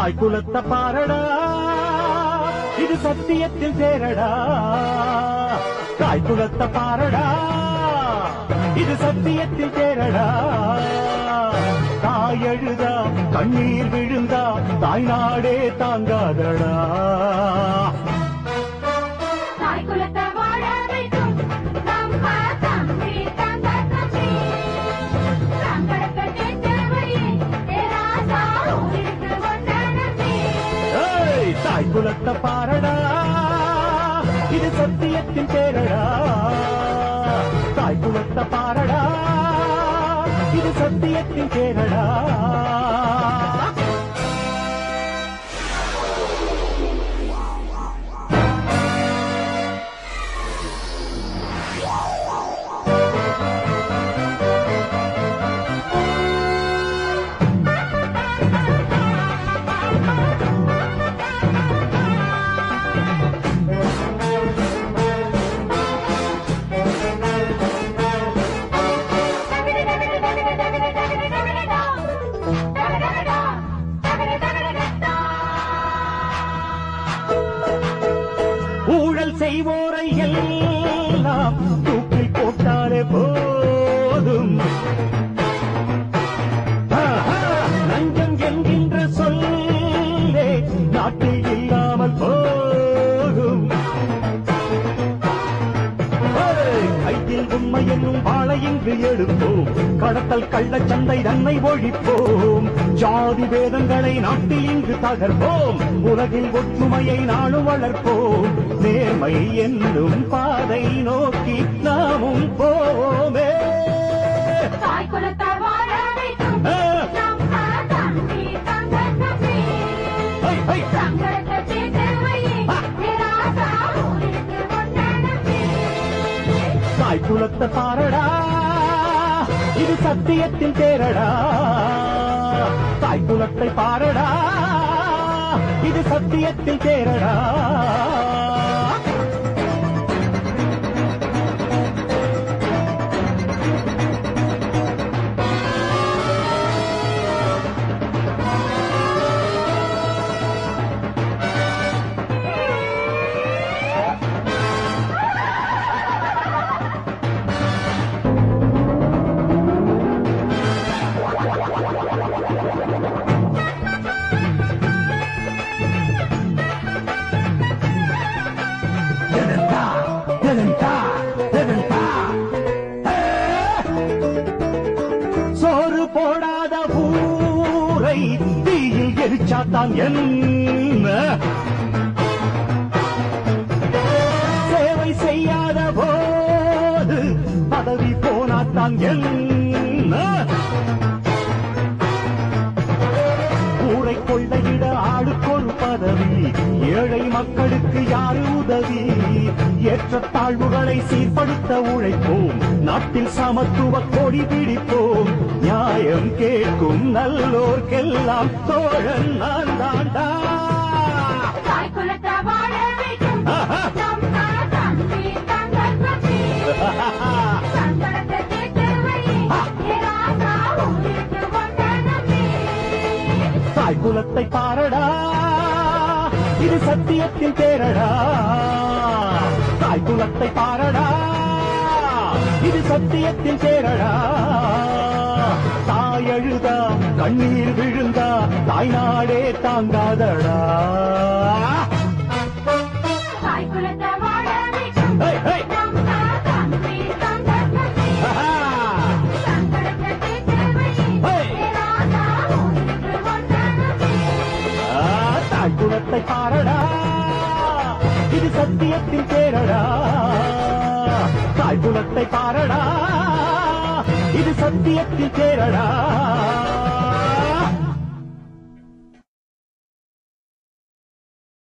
தாய் குலத்த பாரடா இது சத்தியத்தில் சேரடா தாய் குலத்த பாரடா இது சத்தியத்தில் சேரடா தாய் அழுதா கண்ணீர் விழுந்தா தாய் நாடே தாங்காதடா தாய் குலத்தை வாழ வைக்கும் நம்ம தம்பி தங்க தம்பி சங்கடத்தை தேற்றவையே ராசா ஊருக்கு வந்த நம்பி ஏய், தாய் குலத்த பாரடா இது சத்தியத்தின் பேரடா தாய் குலத்த பாரடா இது சத்தியத்தின் பேரடா ஊழல் செய்வோரை எல்லாம் தூக்கில் போட்டாலே போதும் ஆஹா, லஞ்சம் என்கின்ற சொல்லே நாட்டில் இல்லாமல் போகும் ஏய், கையில் உண்மை என்னும் வாழை இங்கு எடுப்போம் கடத்தல் கள்ளச்சந்தை தன்னை ஒழிப்போம் ஜாதி வேதங்களை நாட்டில் இங்கு தகர்ப்போம் உலகில் ஒற்றுமையை நாளும் வளர்ப்போம் நேர்மை என்னும் பாதை நோக்கி நாமும் போவோமே தாய் குலத்தை வாழ வைக்கும் ஆ, நம்ம தம்பி தங்க தம்பி ஹை, ஹை. சங்கடத்தை தேற்றவையே ராசா ஊருக்கு வந்த நம்பி தாய் குலத்தை பாரடா இது சத்தியத்தின் தேரடா தாய் குலத்தை பாரடா இது சத்தியத்தில் தேரடா எதன்டா எதன்டா எதன்டா சோறு போடாத ஊரை தீயில் எரிச்சாத்தான் என்ன சேவை செய்யாத போது பதவி போனாத்தான் என்ன ஊரை கொள்ளையிட ஆளுக்கொரு பதவி ஏழை மக்களுக்கு யாரு உதவி ஏற்றத்தாழ்வுகளை சீர்படுத்த உழைப்போம் நாட்டில் சமத்துவ கொடி பிடிப்போம் நியாயம் கேட்கும் நல்லோர்க்கெல்லாம் தோழன் நான் தாண்டா தாய் குலத்தை வாழ வைக்கும் ஆஹா. நம்ம தம்பி தங்க தம்பி சங்கடத்தை தேற்றவையே ராசா ஊருக்கு வந்த நம்பி தாய் குலத்தை பாரடா இது சத்தியத்தின் தேரடா தாய் குலத்தை பாரடா இது சத்தியத்தின் தேரடா தாய் அழுதா கண்ணீர் விழுந்தா தாய் நாடே தாங்காதடா தாய் குலத்தை வாழ வைக்கும் ஹேய், ஹேய். நம்ம தம்பி தங்க தம்பி ஆஹா. சங்கடத்தை தேற்றவையே ஹேய். ராசா ஊருக்கு வந்த நம்பி ஆ, தாய் குலத்தை பாரடா இது சத்தியத்தின் தேரடா தாய் குலத்தை பாரடா இது சத்தியத்தின் தேரடா